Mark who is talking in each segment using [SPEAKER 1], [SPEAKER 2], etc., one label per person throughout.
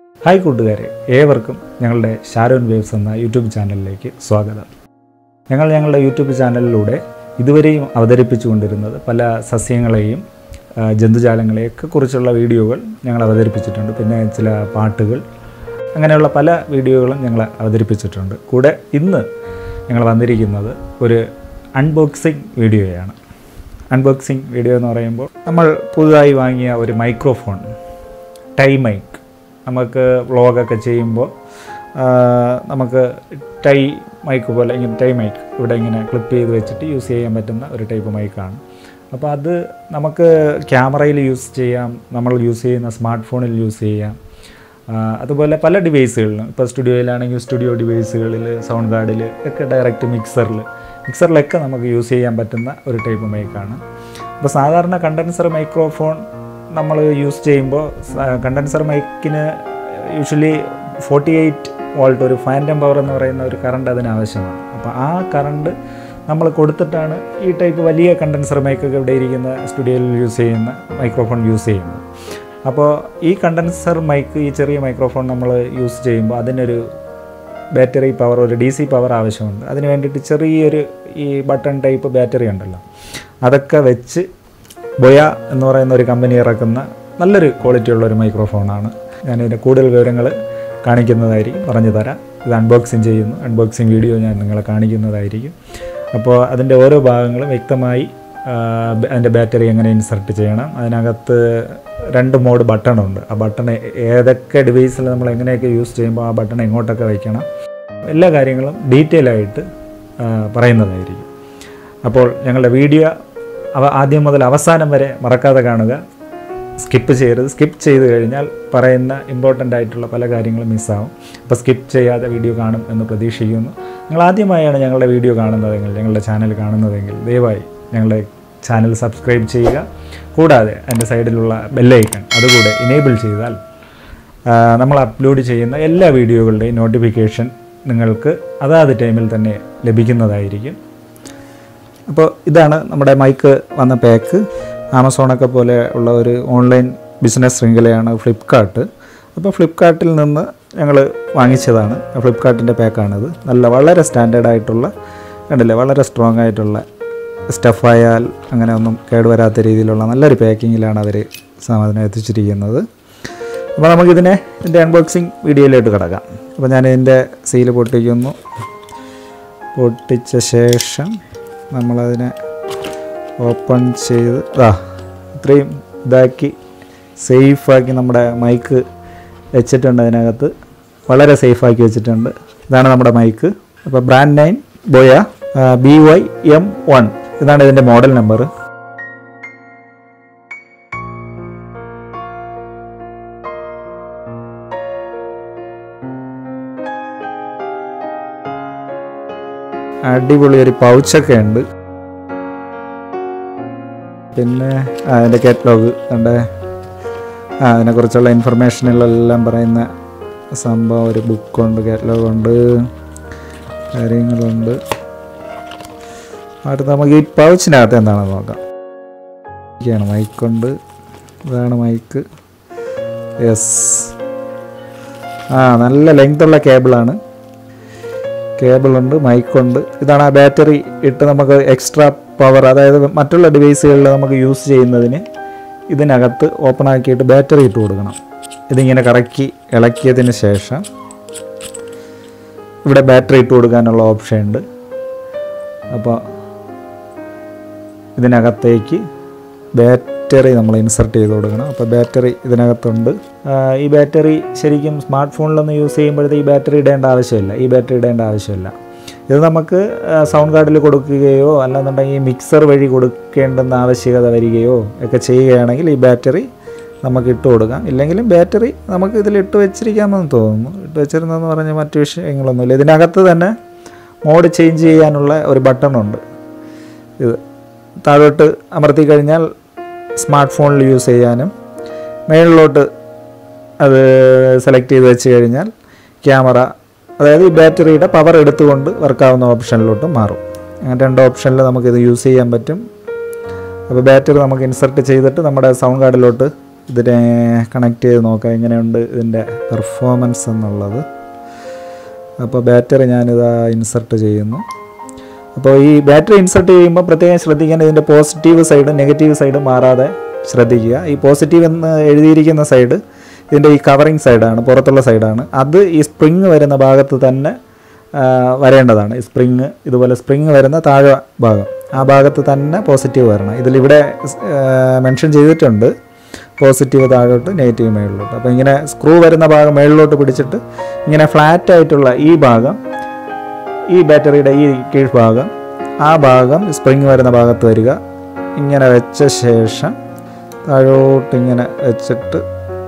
[SPEAKER 1] hi കൂട്ടുകാരെ ഏവർക്കും ഞങ്ങളുടെ ഷാരോൺ വേവ്സ് എന്ന യൂട്യൂബ് ചാനലിലേക്ക് സ്വാഗതം ഞങ്ങൾ ഞങ്ങളുടെ യൂട്യൂബ് ചാനലിലൂടെ ഇതുവരെയും അവതരിപ്പിച്ചുകൊണ്ടിരുന്നത് പല സസ്യങ്ങളെയും ആ, ജന്തുജാലങ്ങളെയൊക്കെ കുറിച്ചുള്ള വീഡിയോകൾ ഞങ്ങൾ അവതരിപ്പിച്ചിട്ടുണ്ട് പിന്നെ ചില പാട്ടുകൾ അങ്ങനെയുള്ള പല വീഡിയോകളും ഞങ്ങൾ അവതരിപ്പിച്ചിട്ടുണ്ട് കൂടെ ഇന്ന് ഞങ്ങൾ വന്നിരിക്കുന്നത് ഒരു അൺബോക്സിങ് വീഡിയോയാണ് അൺബോക്സിങ് വീഡിയോ എന്ന് പറയുമ്പോൾ നമ്മൾ പുതുതായി വാങ്ങിയ ഒരു മൈക്രോഫോൺ ടൈ മൈക്ക് നമുക്ക് വ്ളോഗൊക്കെ ചെയ്യുമ്പോൾ ആ, നമുക്ക് ടൈ മൈക്ക് പോലെ ഇങ്ങനെ ടൈ മൈക്ക് ഇവിടെ ഇങ്ങനെ ക്ലിപ്പ് ചെയ്ത് വെച്ചിട്ട് യൂസ് ചെയ്യാൻ പറ്റുന്ന ഒരു ടൈപ്പ് മൈക്കാണ് അപ്പോൾ അത് നമുക്ക് ക്യാമറയിൽ യൂസ് ചെയ്യാം നമ്മൾ യൂസ് ചെയ്യുന്ന സ്മാർട്ട് ഫോണിൽ യൂസ് ചെയ്യാം ആ, അതുപോലെ പല ഡിവൈസുകളിലും ഇപ്പോൾ സ്റ്റുഡിയോയിലാണെങ്കിൽ സ്റ്റുഡിയോ ഡിവൈസുകളിൽ സൗണ്ട് കാർഡിൽ ഒക്കെ ഡയറക്റ്റ് മിക്സറിൽ മിക്സറിലൊക്കെ നമുക്ക് യൂസ് ചെയ്യാൻ പറ്റുന്ന ഒരു ടൈപ്പ് മൈക്കാണ് അപ്പോൾ സാധാരണ കണ്ടൻസർ മൈക്രോഫോൺ നമ്മൾ യൂസ് ചെയ്യുമ്പോൾ കണ്ടൻസർ മൈക്കിന് യൂഷ്വലി ഫോർട്ടി എയ്റ്റ് വോൾട്ട് ഒരു ഫാൻറ്റം പവർ എന്ന് പറയുന്ന ഒരു കറണ്ട് അതിന് ആവശ്യമാണ് അപ്പോൾ ആ കറണ്ട് നമ്മൾ കൊടുത്തിട്ടാണ് ഈ ടൈപ്പ് വലിയ കണ്ടൻസർ മൈക്കൊക്കെ ഇവിടെ ഇരിക്കുന്ന സ്റ്റുഡിയോയിൽ യൂസ് ചെയ്യുന്ന മൈക്രോഫോൺ യൂസ് ചെയ്യുന്നത് അപ്പോൾ ഈ കണ്ടൻസർ മൈക്ക് ഈ ചെറിയ മൈക്രോഫോൺ നമ്മൾ യൂസ് ചെയ്യുമ്പോൾ അതിനൊരു ബാറ്ററി പവർ ഒരു ഡി സി പവർ ആവശ്യമുണ്ട് അതിന് വേണ്ടിയിട്ട് ചെറിയൊരു ഈ ബട്ടൺ ടൈപ്പ് ബാറ്ററി ഉണ്ടല്ലോ അതൊക്കെ വെച്ച് ബൊയ എന്ന് പറയുന്ന ഒരു കമ്പനി ഇറക്കുന്ന നല്ലൊരു ക്വാളിറ്റി ഉള്ള ഒരു മൈക്രോഫോണാണ് ഞാനിതിൻ്റെ കൂടുതൽ വിവരങ്ങൾ കാണിക്കുന്നതായിരിക്കും പറഞ്ഞു തരാം ഇത് അൺബോക്സിങ് ചെയ്യുന്നു അൺബോക്സിങ് വീഡിയോ ഞാൻ നിങ്ങളെ കാണിക്കുന്നതായിരിക്കും അപ്പോൾ അതിൻ്റെ ഓരോ ഭാഗങ്ങളും വ്യക്തമായി ആ, ബ- അതിൻ്റെ ബാറ്ററി എങ്ങനെ ഇൻസർട്ട് ചെയ്യണം അതിനകത്ത് രണ്ട് മോഡ് ബട്ടണുണ്ട് ആ ബട്ടൺ ഏതൊക്കെ ഡിവൈസിൽ നമ്മൾ എങ്ങനെയൊക്കെ യൂസ് ചെയ്യുമ്പോൾ ആ ബട്ടൺ എങ്ങോട്ടൊക്കെ വയ്ക്കണം എല്ലാ കാര്യങ്ങളും ഡീറ്റെയിൽ ആയിട്ട് ആ, പറയുന്നതായിരിക്കും അപ്പോൾ ഞങ്ങളുടെ വീഡിയോ അവ ആദ്യം മുതൽ അവസാനം വരെ മറക്കാതെ കാണുക സ്കിപ്പ് ചെയ്യരുത് സ്കിപ്പ് ചെയ്ത് കഴിഞ്ഞാൽ പറയുന്ന ഇമ്പോർട്ടൻ്റ് ആയിട്ടുള്ള പല കാര്യങ്ങളും മിസ്സാവും അപ്പോൾ സ്കിപ്പ് ചെയ്യാതെ വീഡിയോ കാണും എന്ന് പ്രതീക്ഷിക്കുന്നു നിങ്ങൾ ആദ്യമായാണ് ഞങ്ങളുടെ വീഡിയോ കാണുന്നതെങ്കിൽ ഞങ്ങളുടെ ചാനൽ കാണുന്നതെങ്കിൽ ദയവായി ഞങ്ങളുടെ ചാനൽ സബ്സ്ക്രൈബ് ചെയ്യുക കൂടാതെ അതിൻ്റെ സൈഡിലുള്ള ബെല്ലൈക്കൺ അതുകൂടെ ഇനേബിൾ ചെയ്താൽ ആ, നമ്മൾ അപ്ലോഡ് ചെയ്യുന്ന എല്ലാ വീഡിയോകളുടെയും നോട്ടിഫിക്കേഷൻ നിങ്ങൾക്ക് അതാത് ടൈമിൽ തന്നെ ലഭിക്കുന്നതായിരിക്കും അപ്പോൾ ഇതാണ് നമ്മുടെ മൈക്ക് വന്ന പാക്ക് ആമസോണൊക്കെ പോലെ ഉള്ള ഒരു ഓൺലൈൻ ബിസിനസ് ശൃംഖലയാണ് ഫ്ലിപ്കാർട്ട് അപ്പോൾ ഫ്ലിപ്കാർട്ടിൽ നിന്ന് ഞങ്ങൾ വാങ്ങിച്ചതാണ് ഫ്ലിപ്കാർട്ടിൻ്റെ പാക്കാണിത് നല്ല വളരെ സ്റ്റാൻഡേർഡ് ആയിട്ടുള്ള കണ്ടില്ലേ വളരെ സ്ട്രോങ് ആയിട്ടുള്ള സ്റ്റഫായാൽ അങ്ങനെ ഒന്നും കേടുവരാത്ത രീതിയിലുള്ള നല്ലൊരു പാക്കിങ്ങിലാണ് അവർ സാധനം എത്തിച്ചിരിക്കുന്നത് അപ്പോൾ നമുക്കിതിനെ ഇതിൻ്റെ അൺബോക്സിങ് വീഡിയോയിലോട്ട് കിടക്കാം അപ്പോൾ ഞാൻ ഇതിൻ്റെ സീല് പൊട്ടിക്കുന്നു പൊട്ടിച്ച ശേഷം നമ്മളതിനെ ഓപ്പൺ ചെയ്ത് ആ ഇത്രയും ഇതാക്കി സേഫാക്കി നമ്മുടെ മൈക്ക് വെച്ചിട്ടുണ്ട് അതിനകത്ത് വളരെ സേഫാക്കി വെച്ചിട്ടുണ്ട് ഇതാണ് നമ്മുടെ മൈക്ക് അപ്പോൾ brand nine Boya B Y M one ഇതാണ് ഇതിൻ്റെ മോഡൽ നമ്പർ അടിപൊളി ഒരു പൗച്ചൊക്കെ ഉണ്ട് പിന്നെ ആ, അതിൻ്റെ കാറ്റലോഗ് അതിൻ്റെ ആ അതിനെക്കുറിച്ചുള്ള ഇൻഫർമേഷനിലെല്ലാം പറയുന്ന സംഭവം ഒരു ബുക്കുണ്ട് കാറ്റലോഗുണ്ട് കാര്യങ്ങളുണ്ട് അടുത്ത് നമുക്ക് ഈ പൗച്ചിനകത്ത് എന്താണെന്ന് നോക്കാം ഇതൊക്കെയാണ് മൈക്കുണ്ട് ഇതാണ് മൈക്ക് യെസ് ആ നല്ല ലെങ്തുള്ള കേബിളാണ് കേബിളുണ്ട് മൈക്കുണ്ട് ഇതാണ് ആ ബാറ്ററി ഇട്ട് നമുക്ക് എക്സ്ട്രാ പവർ അതായത് മറ്റുള്ള ഡിവൈസുകളിൽ നമുക്ക് യൂസ് ചെയ്യുന്നതിന് ഇതിനകത്ത് ഓപ്പൺ ആക്കിയിട്ട് ബാറ്ററി ഇട്ട് കൊടുക്കണം ഇതിങ്ങനെ കറക്കി ഇളക്കിയതിന് ശേഷം ഇവിടെ ബാറ്ററി ഇട്ട് കൊടുക്കാനുള്ള ഓപ്ഷൻ ഉണ്ട് അപ്പോൾ ഇതിനകത്തേക്ക് ബാറ്ററി നമ്മൾ ഇൻസർട്ട് ചെയ്ത് കൊടുക്കണം അപ്പോൾ ബാറ്ററി ഇതിനകത്തുണ്ട് ആ, ഈ ബാറ്ററി ശരിക്കും സ്മാർട്ട് ഫോണിലൊന്നും യൂസ് ചെയ്യുമ്പോഴത്തേക്ക് ഈ ബാറ്ററി ഇടേണ്ട ആവശ്യമില്ല ഈ ബാറ്ററി ഇടേണ്ട ആവശ്യമില്ല ഇത് നമുക്ക് സൗണ്ട് കാർഡിൽ കൊടുക്കുകയോ അല്ലെന്നുണ്ടെങ്കിൽ മിക്സർ വഴി കൊടുക്കേണ്ടുന്ന ആവശ്യകത വരികയോ ഒക്കെ ചെയ്യുകയാണെങ്കിൽ ഈ ബാറ്ററി നമുക്ക് ഇട്ട് കൊടുക്കാം ഇല്ലെങ്കിലും ബാറ്ററി നമുക്ക് ഇതിൽ ഇട്ട് വെച്ചിരിക്കാമെന്ന് തോന്നുന്നു ഇട്ട് വെച്ചിരുന്നതെന്ന് പറഞ്ഞാൽ മറ്റു വിഷയങ്ങളൊന്നുമില്ല ഇതിനകത്ത് തന്നെ മോഡ് ചേഞ്ച് ചെയ്യാനുള്ള ഒരു ബട്ടണുണ്ട് ഇത് താഴോട്ട് അമർത്തി കഴിഞ്ഞാൽ സ്മാർട്ട് ഫോണിൽ യൂസ് ചെയ്യാനും മേളിലോട്ട് അത് സെലക്ട് ചെയ്ത് വെച്ച് കഴിഞ്ഞാൽ ക്യാമറ അതായത് ഈ ബാറ്ററിയുടെ പവർ എടുത്തുകൊണ്ട് വർക്കാവുന്ന ഓപ്ഷനിലോട്ട് മാറും അങ്ങനെ രണ്ട് ഓപ്ഷനിൽ നമുക്കിത് യൂസ് ചെയ്യാൻ പറ്റും അപ്പോൾ ബാറ്ററി നമുക്ക് ഇൻസർട്ട് ചെയ്തിട്ട് നമ്മുടെ സൗണ്ട് കാർഡിലോട്ട് ഇതിനെ കണക്ട് ചെയ്ത് നോക്കാം എങ്ങനെയുണ്ട് ഇതിൻ്റെ പെർഫോമൻസ് എന്നുള്ളത് അപ്പോൾ ബാറ്ററി ഞാനിതാ ഇൻസർട്ട് ചെയ്യുന്നു അപ്പോൾ ഈ ബാറ്ററി ഇൻസർട്ട് ചെയ്യുമ്പോൾ പ്രത്യേകം ശ്രദ്ധിക്കേണ്ടത് ഇതിൻ്റെ പോസിറ്റീവ് സൈഡ് നെഗറ്റീവ് സൈഡ് മാറാതെ ശ്രദ്ധിക്കുക ഈ പോസിറ്റീവ് എന്ന് എഴുതിയിരിക്കുന്ന സൈഡ് ഇതിൻ്റെ ഈ കവറിങ് സൈഡാണ് പുറത്തുള്ള സൈഡാണ് അത് ഈ സ്പ്രിങ് വരുന്ന ഭാഗത്ത് തന്നെ ആ, വരേണ്ടതാണ് ഈ സ്പ്രിങ് ഇതുപോലെ സ്പ്രിങ് വരുന്ന താഴെ ഭാഗം ആ ഭാഗത്ത് തന്നെ പോസിറ്റീവ് വരണം ഇതിലിവിടെ മെൻഷൻ ചെയ്തിട്ടുണ്ട് പോസിറ്റീവ് താഴോട്ട് നെഗറ്റീവ് മേളിലോട്ട് അപ്പോൾ ഇങ്ങനെ സ്ക്രൂ വരുന്ന ഭാഗം മേളിലോട്ട് പിടിച്ചിട്ട് ഇങ്ങനെ ഫ്ലാറ്റ് ആയിട്ടുള്ള ഈ ഭാഗം ഈ ബാറ്ററിയുടെ ഈ കീഴ്ഭാഗം ആ ഭാഗം സ്പ്രിങ് വരുന്ന ഭാഗത്ത് വരിക ഇങ്ങനെ വെച്ച ശേഷം താഴോട്ട് ഇങ്ങനെ വെച്ചിട്ട്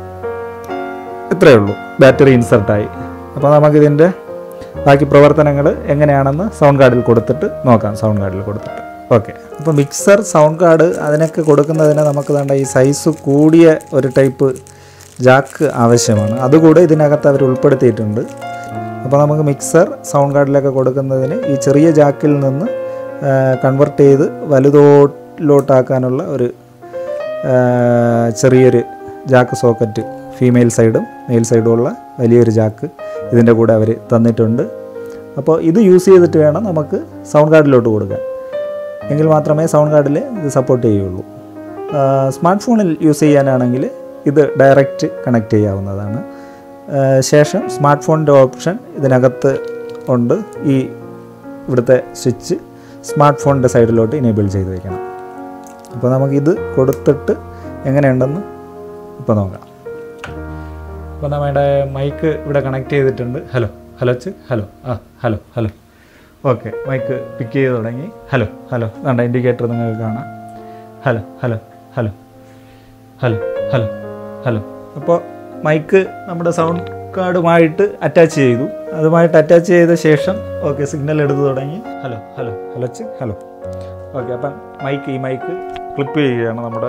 [SPEAKER 1] ഇത്രയേ ഉള്ളൂ ബാറ്ററി ഇൻസർട്ടായി അപ്പോൾ നമുക്കിതിൻ്റെ ബാക്കി പ്രവർത്തനങ്ങൾ എങ്ങനെയാണെന്ന് സൗണ്ട് കാർഡിൽ കൊടുത്തിട്ട് നോക്കാം സൗണ്ട് കാർഡിൽ കൊടുത്തിട്ട് ഓക്കെ അപ്പോൾ മിക്സർ സൗണ്ട് കാർഡ് അതിനൊക്കെ കൊടുക്കുന്നതിന് നമുക്ക് വേണ്ട ഈ സൈസ് കൂടിയ ഒരു ടൈപ്പ് ജാക്ക് ആവശ്യമാണ് അതുകൂടെ ഇതിനകത്ത് അവർ ഉൾപ്പെടുത്തിയിട്ടുണ്ട് അപ്പോൾ നമുക്ക് മിക്സർ സൗണ്ട് കാർഡിലൊക്കെ കൊടുക്കുന്നതിന് ഈ ചെറിയ ജാക്കിൽ നിന്ന് കൺവെർട്ട് ചെയ്ത് വലുതോട്ടിലോട്ടാക്കാനുള്ള ഒരു ആ, ചെറിയൊരു ജാക്ക് സോക്കറ്റ് ഫീമെയിൽ സൈഡും മെയിൽ സൈഡും ഉള്ള വലിയൊരു ജാക്ക് ഇതിൻ്റെ കൂടെ അവർ തന്നിട്ടുണ്ട് അപ്പോൾ ഇത് യൂസ് ചെയ്തിട്ട് വേണം നമുക്ക് സൗണ്ട് കാർഡിലോട്ട് കൊടുക്കാൻ എങ്കിൽ മാത്രമേ സൗണ്ട് കാർഡിൽ ഇത് സപ്പോർട്ട് ചെയ്യുള്ളൂ സ്മാർട്ട് ഫോണിൽ യൂസ് ചെയ്യാനാണെങ്കിൽ ഇത് ഡയറക്റ്റ് കണക്ട് ചെയ്യാവുന്നതാണ് ആ, ശേഷം സ്മാർട്ട് ഫോണിൻ്റെ ഓപ്ഷൻ ഇതിനകത്ത് ഉണ്ട് ഈ ഇവിടുത്തെ സ്വിച്ച് സ്മാർട്ട് ഫോണിൻ്റെ സൈഡിലോട്ട് ഇനേബിൾ ചെയ്ത് വയ്ക്കണം അപ്പോൾ നമുക്കിത് കൊടുത്തിട്ട് എങ്ങനെയുണ്ടെന്ന് ഇപ്പോൾ നോക്കാം അപ്പോൾ നമ്മുടെ മൈക്ക് ഇവിടെ കണക്ട് ചെയ്തിട്ടുണ്ട് ഹലോ ഹലോ ച് hello ah hello hello okay mic pick ചെയ്ത് തുടങ്ങി ഹലോ ഹലോ വേണ്ട ഇൻഡിക്കേറ്റർ നിങ്ങൾക്ക് കാണാം hello hello hello hello hello hello അപ്പോൾ മൈക്ക് നമ്മുടെ സൗണ്ട് കാർഡുമായിട്ട് അറ്റാച്ച് ചെയ്തു അതുമായിട്ട് അറ്റാച്ച് ചെയ്ത ശേഷം ഓക്കെ സിഗ്നൽ എടുത്തു തുടങ്ങി ഹലോ ഹലോ ഹലോ ച് ഹലോ ഓക്കെ അപ്പം മൈക്ക് ഈ മൈക്ക് ക്ലിപ്പ് ചെയ്യുകയാണ് നമ്മുടെ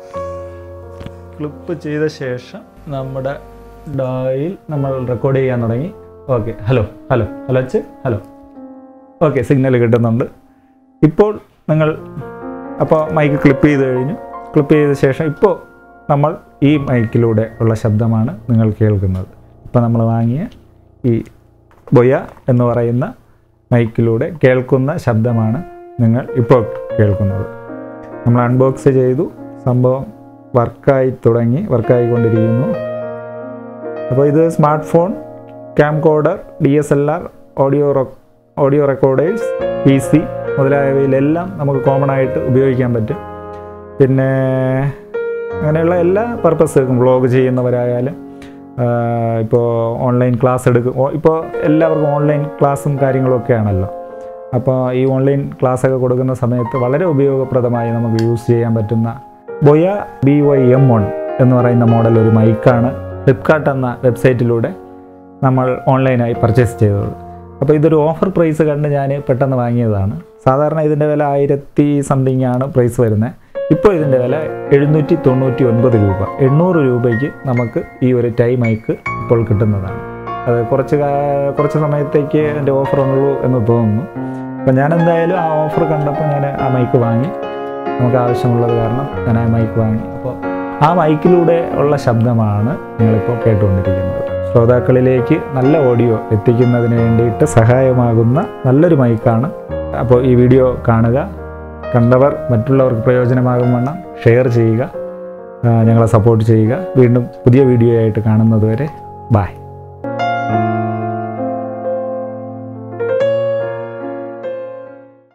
[SPEAKER 1] ക്ലിപ്പ് ചെയ്ത ശേഷം നമ്മുടെ ഡായിൽ നമ്മൾ റെക്കോർഡ് ചെയ്യാൻ തുടങ്ങി ഓക്കെ ഹലോ ഹലോ ഹലോ ച് ഹലോ ഓക്കെ സിഗ്നൽ കിട്ടുന്നുണ്ട് ഇപ്പോൾ നിങ്ങൾ അപ്പോൾ മൈക്ക് ക്ലിപ്പ് ചെയ്ത് കഴിഞ്ഞു ക്ലിപ്പ് ചെയ്ത ശേഷം ഇപ്പോൾ നമ്മൾ ഈ മൈക്കിലൂടെ ഉള്ള ശബ്ദമാണ് നിങ്ങൾ കേൾക്കുന്നത് ഇപ്പോൾ നമ്മൾ വാങ്ങിയ ഈ ബൊയ എന്ന് പറയുന്ന മൈക്കിലൂടെ കേൾക്കുന്ന ശബ്ദമാണ് നിങ്ങൾ ഇപ്പോൾ കേൾക്കുന്നത് നമ്മൾ അൺബോക്സ് ചെയ്തു സംഭവം വർക്കായി തുടങ്ങി വർക്കായിക്കൊണ്ടിരിക്കുന്നു അപ്പോൾ ഇത് smart phone camcorder D S L R audio audio recorders P C മുതലായവയിലെല്ലാം നമുക്ക് കോമൺ ആയിട്ട് ഉപയോഗിക്കാൻ പറ്റും പിന്നെ അങ്ങനെയുള്ള എല്ലാ പർപ്പസുകൾക്കും വ്ളോഗ് ചെയ്യുന്നവരായാലും ഇപ്പോൾ ഓൺലൈൻ ക്ലാസ് എടുക്കും ഓ- ഇപ്പോൾ എല്ലാവർക്കും ഓൺലൈൻ ക്ലാസ്സും കാര്യങ്ങളൊക്കെ ആണല്ലോ അപ്പോൾ ഈ ഓൺലൈൻ ക്ലാസ്സൊക്കെ കൊടുക്കുന്ന സമയത്ത് വളരെ ഉപയോഗപ്രദമായി നമുക്ക് യൂസ് ചെയ്യാൻ പറ്റുന്ന Boya B Y M one എന്ന് പറയുന്ന മോഡൽ ഒരു മൈക്കാണ് ഫ്ലിപ്കാർട്ട് എന്ന വെബ്സൈറ്റിലൂടെ നമ്മൾ ഓൺലൈനായി പർച്ചേസ് ചെയ്തത് അപ്പോൾ ഇതൊരു ഓഫർ പ്രൈസ് കണ്ട് ഞാൻ പെട്ടെന്ന് വാങ്ങിയതാണ് സാധാരണ ഇതിൻ്റെ വില ആയിരത്തി സംതിങ് ആണ് പ്രൈസ് വരുന്നത് ഇപ്പോൾ ഇതിൻ്റെ വില എഴുന്നൂറ്റി തൊണ്ണൂറ്റി ഒൻപത് രൂപ എണ്ണൂറ് രൂപയ്ക്ക് നമുക്ക് ഈ ഒരു ടൈ മൈക്ക് ഇപ്പോൾ കിട്ടുന്നതാണ് അത് കുറച്ച് കാ- കുറച്ച് സമയത്തേക്ക് എൻ്റെ ഓഫർ ഉള്ളൂ എന്ന് തോന്നുന്നു അപ്പോൾ ഞാൻ എന്തായാലും ആ ഓഫർ കണ്ടപ്പോൾ ഞാൻ ആ മൈക്ക് വാങ്ങി നമുക്ക് ആവശ്യമുള്ളത് കാരണം ഞാൻ ആ മൈക്ക് വാങ്ങി അപ്പോൾ ആ മൈക്കിലൂടെ ഉള്ള ശബ്ദമാണ് നിങ്ങളിപ്പോൾ കേട്ടുകൊണ്ടിരിക്കുന്നത് ശ്രോതാക്കളിലേക്ക് നല്ല ഓഡിയോ എത്തിക്കുന്നതിന് വേണ്ടിയിട്ട് സഹായമാകുന്ന നല്ലൊരു മൈക്കാണ് അപ്പോൾ ഈ വീഡിയോ കാണുക കണ്ടവർ മറ്റുള്ളവർക്ക് പ്രയോജനമാകും വണ്ണം ഷെയർ ചെയ്യുക ആ, ഞങ്ങളെ സപ്പോർട്ട് ചെയ്യുക വീണ്ടും പുതിയ വീഡിയോ ആയിട്ട് കാണുന്നതുവരെ ബായ്